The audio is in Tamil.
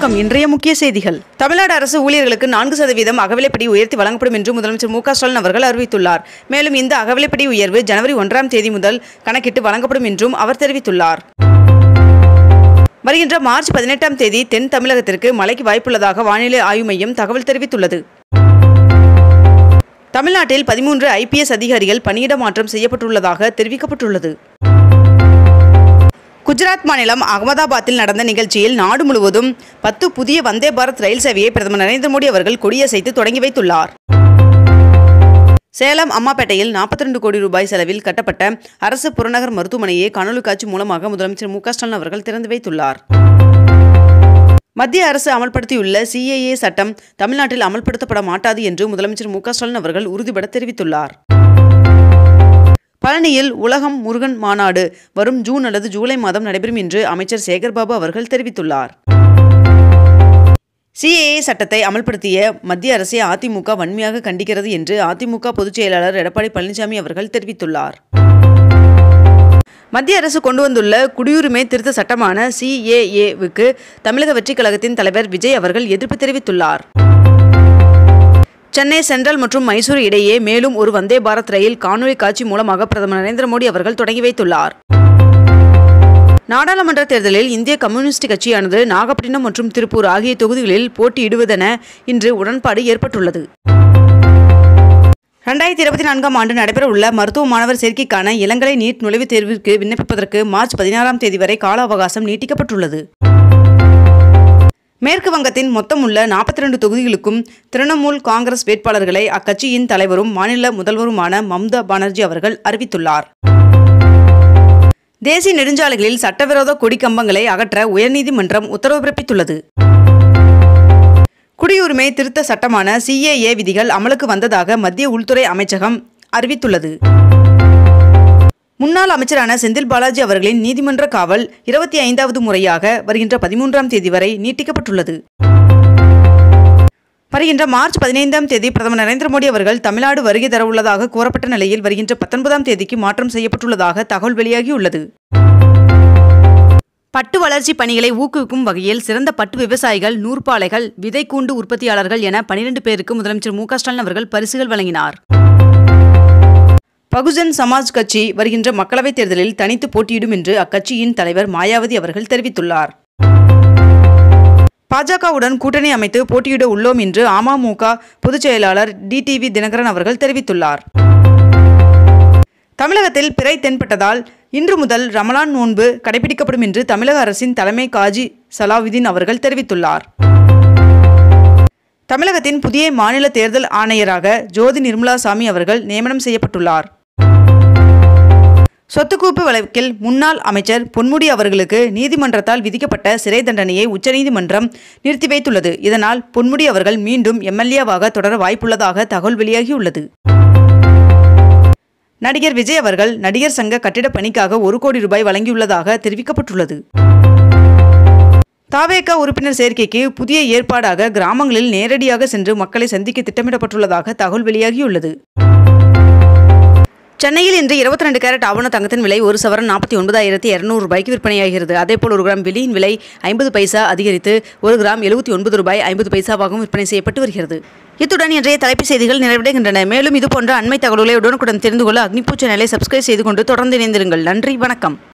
வணக்கம் இன்றைய முக்கிய செய்திகள் தமிழ்நாடு அரசு ஊழியர்களுக்கு நான்கு சதவீதம் அகவிலைப்படி உயர்த்தி வழங்கப்படும் என்று முதலமைச்சர் மு க ஸ்டாலின் அவர்கள் அறிவித்துள்ளார் மேலும் இந்த அகவிலைப்படி உயர்வு ஜனவரி ஒன்றாம் தேதி முதல் கணக்கிட்டு வழங்கப்படும் என்றும் அவர் தெரிவித்துள்ளார் வருகின்ற மார்ச் பதினெட்டாம் தேதி தென் தமிழகத்திற்கு மழைக்கு வாய்ப்புள்ளதாக வானிலை ஆய்வு மையம் தகவல் தெரிவித்துள்ளது தமிழ்நாட்டில் பதிமூன்று ஐபிஎஸ் அதிகாரிகள் பணியிட மாற்றம் செய்யப்பட்டுள்ளதாக தெரிவிக்கப்பட்டுள்ளது குஜராத் மாநிலம் அகமதாபாத்தில் நடந்த நிகழ்ச்சியில் நாடு முழுவதும் பத்து புதிய வந்தே பாரத் ரயில் சேவையை பிரதமர் நரேந்திர மோடி அவர்கள் கொடியசைத்து தொடங்கி வைத்துள்ளார் சேலம் அம்மாப்பேட்டையில் 42 கோடி ரூபாய் செலவில் கட்டப்பட்ட அரசு புறநகர் மருத்துவமனையை காணொலி காட்சி மூலமாக முதலமைச்சர் மு க ஸ்டாலின் அவர்கள் திறந்து வைத்துள்ளார் மத்திய அரசு அமல்படுத்தியுள்ள சிஏஏ சட்டம் தமிழ்நாட்டில் அமல்படுத்தப்பட மாட்டாது என்று முதலமைச்சர் மு க ஸ்டாலின் அவர்கள் உறுதிபட தெரிவித்துள்ளார் பழனியில் உலகம் முருகன் மாநாடு வரும் ஜூன் அல்லது ஜூலை மாதம் நடைபெறும் என்று அமைச்சர் சேகர்பாபு அவர்கள் தெரிவித்துள்ளார் சிஏஏ சட்டத்தை அமல்படுத்திய மத்திய அரசை அதிமுக வன்மையாக கண்டிக்கிறது என்று அதிமுக பொதுச் செயலாளர் எடப்பாடி பழனிசாமி அவர்கள் தெரிவித்துள்ளார் மத்திய அரசு கொண்டு வந்துள்ள குடியுரிமை திருத்த சட்டமான சிஏஏவுக்கு தமிழக வெற்றிக் கழகத்தின் தலைவர் விஜய் அவர்கள் எதிர்ப்பு தெரிவித்துள்ளார் சென்னை சென்ட்ரல் மற்றும் மைசூர் இடையே மேலும் ஒரு வந்தே பாரத் ரயில் காணொலி காட்சி மூலமாக பிரதமர் நரேந்திர மோடி அவர்கள் தொடங்கி வைத்துள்ளார் நாடாளுமன்ற தேர்தலில் இந்திய கம்யூனிஸ்ட் கட்சியானது நாகப்பட்டினம் மற்றும் திருப்பூர் ஆகிய தொகுதிகளில் போட்டியிடுவதென இன்று உடன்பாடு ஏற்பட்டுள்ளது ரெண்டாயிரத்தி இருபத்தி நான்காம் ஆண்டு நடைபெறவுள்ள மருத்துவ மாணவர் சேர்க்கைக்கான இளங்கலை நீட் நுழைவுத் தேர்விற்கு விண்ணப்பிப்பதற்கு மார்ச் பதினாறாம் தேதி வரை கால அவகாசம் நீட்டிக்கப்பட்டுள்ளது மேற்கு வங்கத்தின் மொத்தமுள்ள நாற்பத்தி ரெண்டு தொகுதிகளுக்கும் திரிணாமுல் காங்கிரஸ் வேட்பாளர்களை அக்கட்சியின் தலைவரும் மாநில முதல்வருமான மம்தா பானர்ஜி அவர்கள் அறிவித்துள்ளார் தேசிய நெடுஞ்சாலைகளில் சட்டவிரோத கொடி கம்பங்களை அகற்ற உயர்நீதிமன்றம் உத்தரவு பிறப்பித்துள்ளது குடியுரிமை திருத்த சட்டமான சிஏஏ விதிகள் அமலுக்கு வந்ததாக மத்திய உள்துறை அமைச்சகம் அறிவித்துள்ளது முன்னாள் அமைச்சரான செந்தில் பாலாஜி அவர்களின் நீதிமன்ற காவல் இருபத்தி ஐந்தாவது முறையாக வருகின்ற பதிமூன்றாம் தேதி வரை நீட்டிக்கப்பட்டுள்ளது வருகின்ற மார்ச் பதினைந்தாம் தேதி பிரதமர் நரேந்திர மோடி அவர்கள் தமிழ்நாடு வருகை தரவுள்ளதாக கூறப்பட்ட நிலையில் வருகின்ற பத்தொன்பதாம் தேதிக்கு மாற்றம் செய்யப்பட்டுள்ளதாக தகவல் வெளியாகியுள்ளது பட்டு வளர்ச்சி பணிகளை ஊக்குவிக்கும் வகையில் சிறந்த பட்டு விவசாயிகள் நூற்பாலைகள் விதைக்கூண்டு உற்பத்தியாளர்கள் என பனிரெண்டு பேருக்கு முதலமைச்சர் மு க ஸ்டாலின் அவர்கள் பரிசுகள் வழங்கினார் பகுஜன் சமாஜ் கட்சி வருகின்ற மக்களவைத் தேர்தலில் தனித்து போட்டியிடும் என்று அக்கட்சியின் தலைவர் மாயாவதி அவர்கள் தெரிவித்துள்ளார் பாஜகவுடன் கூட்டணி அமைத்து போட்டியிட உள்ளோம் என்று அமமுக பொதுச் செயலாளர் டிடிவி தினகரன் அவர்கள் தெரிவித்துள்ளார் தமிழகத்தில் பிறை தென்பட்டதால் இன்று முதல் ரமலான் நோன்பு கடைபிடிக்கப்படும் என்று தமிழக அரசின் தலைமை காஜி சலாவுதீன் அவர்கள் தெரிவித்துள்ளார் தமிழகத்தின் புதிய மாநில தேர்தல் ஆணையராக ஜோதி நிர்மலா சாமி அவர்கள் நியமனம் செய்யப்பட்டுள்ளார் சொத்துக்குவிப்பு வழக்கில் முன்னாள் அமைச்சர் பொன்முடி அவர்களுக்கு நீதிமன்றத்தால் விதிக்கப்பட்ட சிறை தண்டனையை உச்சநீதிமன்றம் நிறுத்தி வைத்துள்ளது இதனால் பொன்முடி அவர்கள் மீண்டும் எம்எல்ஏவாக தொடர வாய்ப்புள்ளதாக தகவல் வெளியாகியுள்ளது நடிகர் விஜய் அவர்கள் நடிகர் சங்க கட்டிடப் பணிக்காக ஒரு கோடி ரூபாய் வழங்கியுள்ளதாக தெரிவிக்கப்பட்டுள்ளது தாவேக உறுப்பினர் சேர்க்கைக்கு புதிய ஏற்பாடாக கிராமங்களில் நேரடியாக சென்று மக்களை சந்திக்க திட்டமிடப்பட்டுள்ளதாக தகவல் வெளியாகியுள்ளது சென்னையில் இன்று இருபத்தி ரெண்டு கேரட் ஆவண தங்கத்தின் விலை ஒரு சவரன் நாற்பத்தி ஒன்பதாயிரத்தி இரநூறு ரூபாய்க்கு விற்பனையாகிறது அதேபோல் ஒரு கிராம் வெள்ளியின் விலை ஐம்பது பைசா அதிகரித்து ஒரு கிராம் எழுபத்தி ஒன்பது ரூபாய் ஐம்பது பைசாவாகவும் விற்பனை செய்யப்பட்டு வருகிறது இத்துடன் இன்றைய தலைப்புச் செய்திகள் நிறைவடைகின்றன மேலும் இதுபோன்ற அண்மை தகவல்களை உடனுக்குடன் தெரிந்து கொள்ள அக்னிபூ சேனலை சப்ஸ்கிரைப் செய்து கொண்டு தொடர்ந்து இணைந்திருங்கள் நன்றி வணக்கம்